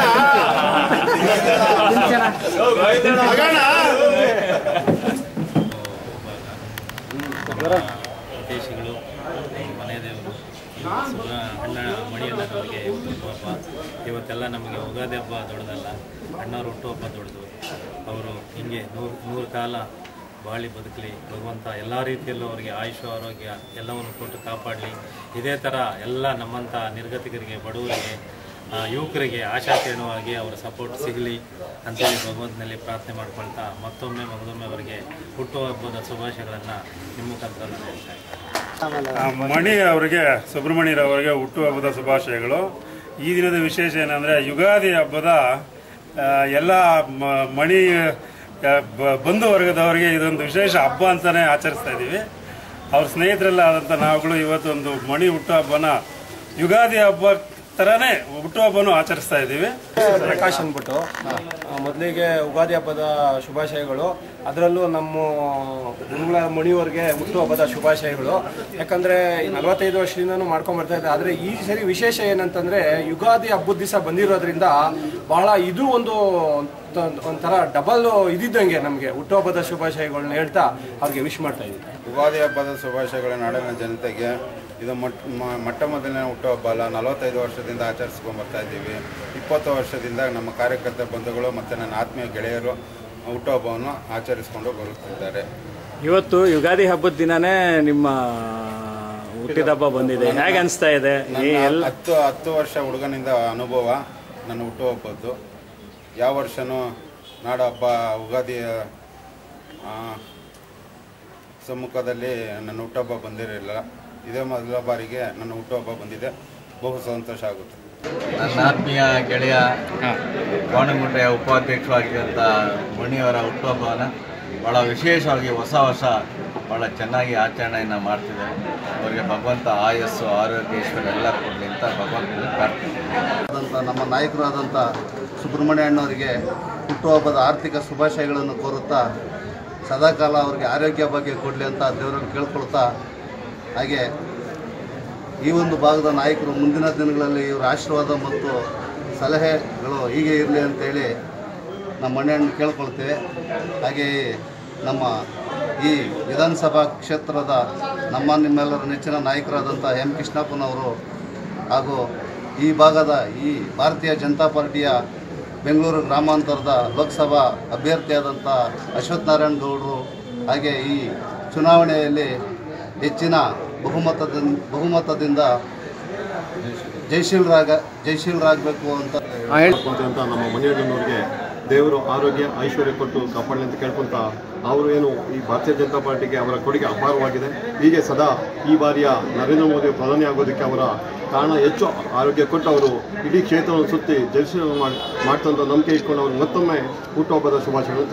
ದೇಶಿಗಳು ಮನೆ ದೇವರು ಸುಬ್ರ ಅಣ್ಣ ಮಣಿಯಣ್ಣ ನಮಗೆ ಹುಟ್ಟುಹಬ್ಬ ಇವತ್ತೆಲ್ಲ ನಮಗೆ ಯುಗಾದಿ ಹಬ್ಬ ದೊಡ್ಡದಲ್ಲ ಅಣ್ಣವ್ರ ಹುಟ್ಟುಹಬ್ಬ ದೊಡ್ಡದು ಅವರು ಹಿಂಗೆ ನೂರು ನೂರು ಕಾಲ ಬಾಳಿ ಬದುಕಲಿ ಭಗವಂತ ಎಲ್ಲ ರೀತಿಯಲ್ಲೂ ಅವರಿಗೆ ಆಯುಷ ಆರೋಗ್ಯ ಎಲ್ಲವನ್ನು ಕೊಟ್ಟು ಕಾಪಾಡಲಿ ಇದೇ ಥರ ಎಲ್ಲ ನಮ್ಮಂಥ ನಿರ್ಗತಿಕರಿಗೆ ಬಡವರಿಗೆ ಆ, ಯುವಕರಿಗೆ ಆಶಾಕಿರಣವಾಗಿ ಅವರ ಸಪೋರ್ಟ್ ಸಿಗಲಿ ಅಂತೇಳಿ ಭಗವಂತನಲ್ಲಿ ಪ್ರಾರ್ಥನೆ ಮಾಡ್ಕೊಳ್ತಾ ಮತ್ತೊಮ್ಮೆ ಮಗದೊಮ್ಮೆ ಅವರಿಗೆ ಹುಟ್ಟುಹಬ್ಬದ ಶುಭಾಶಯಗಳನ್ನು ನಿಮ್ಮ ಮುಖಾಂತರ ನಾನು ಹೇಳ್ತಾ ಇದ್ದೀನಿ ಆ, ಮಣಿ ಅವರಿಗೆ ಸುಬ್ರಹ್ಮಣ್ಯರವರಿಗೆ ಹುಟ್ಟುಹಬ್ಬದ ಶುಭಾಶಯಗಳು ಈ ದಿನದ ವಿಶೇಷ ಏನಂದರೆ ಯುಗಾದಿ ಹಬ್ಬದ ಆ, ಎಲ್ಲ ಮ- ಮಣಿ ಆ, ಬ- ಬಂಧು ವರ್ಗದವರಿಗೆ ಇದೊಂದು ವಿಶೇಷ ಹಬ್ಬ ಅಂತಲೇ ಆಚರಿಸ್ತಾ ಇದ್ದೀವಿ ಅವ್ರ ಸ್ನೇಹಿತರೆಲ್ಲ ಆದಂಥ ನಾವುಗಳು ಇವತ್ತೊಂದು ಮಣಿ ಹುಟ್ಟುಹಬ್ಬನ ಯುಗಾದಿ ಹಬ್ಬ ಥರನೇ ಹುಟ್ಟುಹಬ್ಬನೂ ಆಚರಿಸ್ತಾ ಇದ್ದೀವಿ ಪ್ರಕಾಶ್ ಅಂದ್ಬಿಟ್ಟು ಮೊದಲಿಗೆ ಯುಗಾದಿ ಹಬ್ಬದ ಶುಭಾಶಯಗಳು ಅದರಲ್ಲೂ ನಮ್ಮ ಗುರುಗಳ ಮಣಿಯವರಿಗೆ ಹುಟ್ಟುಹಬ್ಬದ ಶುಭಾಶಯಗಳು ಯಾಕಂದರೆ ನಲವತ್ತೈದು ವರ್ಷದಿಂದನೂ ಮಾಡ್ಕೊಂಡ್ ಬರ್ತಾ ಇದ್ದೆ ಆದರೆ ಈ ಸರಿ ವಿಶೇಷ ಏನಂತಂದರೆ ಯುಗಾದಿ ಹಬ್ಬದ ದಿವಸ ಬಂದಿರೋದ್ರಿಂದ ಬಹಳ ಇದು ಒಂದು ಒಂದ್- ಒಂಥರ ಡಬಲ್ ಇದ್ದಿದ್ದಂಗೆ ನಮಗೆ ಹುಟ್ಟುಹಬ್ಬದ ಶುಭಾಶಯಗಳನ್ನ ಹೇಳ್ತಾ ಅವ್ರಿಗೆ ವಿಶ್ ಮಾಡ್ತಾ ಇದ್ದೀನಿ ಯುಗಾದಿ ಹಬ್ಬದ ಶುಭಾಶಯಗಳ ನಾಡಿನ ಜನತೆಗೆ ಇದು ಮೊಟ್ಟ ಮ- ಮೊಟ್ಟ ಮೊದಲನೇ ಹುಟ್ಟುಹಬ್ಬ ಅಲ್ಲ ನಲವತ್ತೈದು ವರ್ಷದಿಂದ ಆಚರಿಸ್ಕೊಂಡು ಬರ್ತಾ ಇದ್ದೀವಿ ಇಪ್ಪತ್ತು ವರ್ಷದಿಂದ ನಮ್ಮ ಕಾರ್ಯಕರ್ತ ಬಂಧುಗಳು ಮತ್ತು ನನ್ನ ಆತ್ಮೀಯ ಗೆಳೆಯರು ಹುಟ್ಟುಹಬ್ಬವನ್ನು ಆಚರಿಸಿಕೊಂಡು ಬರುತ್ತಿದ್ದಾರೆ ಇವತ್ತು ಯುಗಾದಿ ಹಬ್ಬದ ದಿನನೇ ನಿಮ್ಮ ಹುಟ್ಟಿದ ಹಬ್ಬ ಬಂದಿದೆ ಹೇಗೆ ಅನಿಸ್ತಾ ಇದೆ ಈ ನನ್ನ ಎಲ್ಲ ಹತ್ತು ಹತ್ತು ವರ್ಷ ಹುಡುಗನಿಂದ ಅನುಭವ ನನ್ನ ಹುಟ್ಟುಹಬ್ಬದ್ದು ಯಾವ ವರ್ಷನೂ ನಾಡ ಹಬ್ಬ ಉಗಾದಿ ಆ, ಸಮ್ಮುಖದಲ್ಲಿ ನನ್ನ ಹುಟ್ಟುಹಬ್ಬ ಬಂದಿರಲಿಲ್ಲ ಇದೇ ಮೊದಲ ಬಾರಿಗೆ ನನ್ನ ಹುಟ್ಟುಹಬ್ಬ ಬಂದಿದೆ ಬಹು ಸಂತೋಷ ಆಗುತ್ತೆ ನನ್ನ ಆತ್ಮೀಯ ಗೆಳೆಯ ಕೋಣಗುಂಟೆಯ ಉಪಾಧ್ಯಕ್ಷರಾಗಿದ್ದಂಥ ಮಣಿಯವರ ಹುಟ್ಟುಹಬ್ಬವನ್ನು ಭಾಳ ವಿಶೇಷವಾಗಿ ಹೊಸ ವರ್ಷ ಭಾಳ ಚೆನ್ನಾಗಿ ಆಚರಣೆಯನ್ನು ಮಾಡ್ತಿದೆ ಅವರಿಗೆ ಭಗವಂತ ಆಯಸ್ಸು ಆರೋಗ್ಯ ಈಶ್ವರ ಎಲ್ಲ ಕೊಡಲಿ ಅಂತ ಭಗವಂತನಲ್ಲಿ ಪ್ರಾರ್ಥನೆ ಆದಂಥ ನಮ್ಮ ನಾಯಕರಾದಂಥ ಸುಬ್ರಹ್ಮಣ್ಯ ಅಣ್ಣವರಿಗೆ ಹುಟ್ಟುಹಬ್ಬದ ಆರ್ಥಿಕ ಶುಭಾಶಯಗಳನ್ನು ಕೋರುತ್ತಾ ಸದಾಕಾಲ ಅವರಿಗೆ ಆರೋಗ್ಯ ಬಗ್ಗೆ ಕೊಡಲಿ ಅಂತ ದೇವರಲ್ಲಿ ಕೇಳ್ಕೊಳ್ತಾ ಹಾಗೆ ಈ ಒಂದು ಭಾಗದ ನಾಯಕರು ಮುಂದಿನ ದಿನಗಳಲ್ಲಿ ಇವರ ಆಶೀರ್ವಾದ ಮತ್ತು ಸಲಹೆಗಳು ಹೀಗೆ ಇರಲಿ ಅಂತೇಳಿ ನಮ್ಮ ಮನೆಯನ್ನು ಕೇಳ್ಕೊಳ್ತೇವೆ ಹಾಗೆಯೇ ನಮ್ಮ ಈ ವಿಧಾನಸಭಾ ಕ್ಷೇತ್ರದ ನಮ್ಮ ನಿಮ್ಮೆಲ್ಲರ ನೆಚ್ಚಿನ ನಾಯಕರಾದಂಥ ಎಂ ಕೃಷ್ಣಪ್ಪನವರು ಹಾಗೂ ಈ ಭಾಗದ ಈ ಭಾರತೀಯ ಜನತಾ ಪಾರ್ಟಿಯ ಬೆಂಗಳೂರು ಗ್ರಾಮಾಂತರದ ಲೋಕಸಭಾ ಅಭ್ಯರ್ಥಿಯಾದಂಥ ಅಶ್ವಥ್ ನಾರಾಯಣ ಗೌಡರು ಹಾಗೆ ಈ ಚುನಾವಣೆಯಲ್ಲಿ ಹೆಚ್ಚಿನ ಬಹುಮತದಿಂದ ಬಹುಮತದಿಂದ ಜಯಶೀಲರಾಗ ಜಯಶೀಲರಾಗಬೇಕು ಅಂತ ಅಂತ ನಮ್ಮ ಮನೆಯಣ್ಣನವ್ರಿಗೆ ದೇವರು ಆರೋಗ್ಯ ಐಶ್ವರ್ಯ ಕೊಟ್ಟು ಕಾಪಾಡಲಿ ಅಂತ ಕೇಳ್ಕೊಂತ ಅವರು ಏನು ಈ ಭಾರತೀಯ ಜನತಾ ಪಾರ್ಟಿಗೆ ಅವರ ಕೊಡುಗೆ ಅಪಾರವಾಗಿದೆ ಹೀಗೆ ಸದಾ ಈ ಬಾರಿಯ ನರೇಂದ್ರ ಮೋದಿ ಪ್ರಧಾನಿ ಆಗೋದಕ್ಕೆ ಅವರ ಕಾರಣ ಹೆಚ್ಚು ಆರೋಗ್ಯ ಕೊಟ್ಟು ಅವರು ಇಡೀ ಕ್ಷೇತ್ರವನ್ನು ಸುತ್ತಿ ಜಲಸೇವೆ ಮಾಡಿ ಮಾಡ್ತಂತ ನಂಬಿಕೆ ಇಟ್ಕೊಂಡು ಅವರು ಮತ್ತೊಮ್ಮೆ ಹುಟ್ಟುಹಬ್ಬದ ಶುಭಾಶಯಗಳು